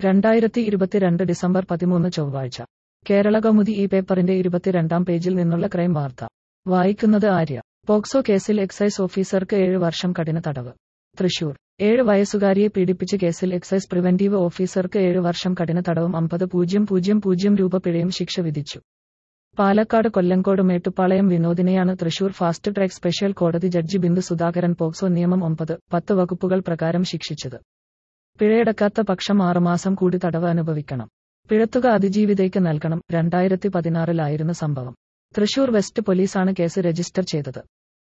രണ്ടായിരത്തി ഇരുപത്തിരണ്ട് ഡിസംബർ പതിമൂന്ന് ചൊവ്വാഴ്ച കേരള കൗമുദി ഈ പേപ്പറിന്റെ ഇരുപത്തിരണ്ടാം പേജിൽ നിന്നുള്ള ക്രൈം വാർത്ത വായിക്കുന്നത് ആര്യ പോക്സോ കേസിൽ എക്സൈസ് ഓഫീസർക്ക് ഏഴ് വർഷം കഠിന തടവ് തൃശൂർ ഏഴ് വയസ്സുകാരിയെ പീഡിപ്പിച്ച കേസിൽ എക്സൈസ് പ്രിവന്റീവ് ഓഫീസർക്ക് ഏഴ് വർഷം കഠിന തടവും അമ്പത് പൂജ്യം പൂജ്യം പൂജ്യം രൂപ പിഴയും ശിക്ഷ വിധിച്ചു പാലക്കാട് കൊല്ലങ്കോട് മേട്ടുപ്പാളയം വിനോദിനെയാണ് തൃശൂർ ഫാസ്റ്റ് ട്രാക്ക് സ്പെഷ്യൽ കോടതി ജഡ്ജി ബിന്ദു സുധാകരൻ പോക്സോ നിയമം ഒമ്പത് പത്ത് വകുപ്പുകൾ പ്രകാരം ശിക്ഷിച്ചത് പിഴയടക്കാത്ത പക്ഷം ആറുമാസം കൂടി തടവ് അനുഭവിക്കണം പിഴത്തുക അതിജീവിതയ്ക്ക് നൽകണം രണ്ടായിരത്തി പതിനാറിലായിരുന്നു സംഭവം തൃശൂർ വെസ്റ്റ് പോലീസാണ് കേസ് രജിസ്റ്റർ ചെയ്തത്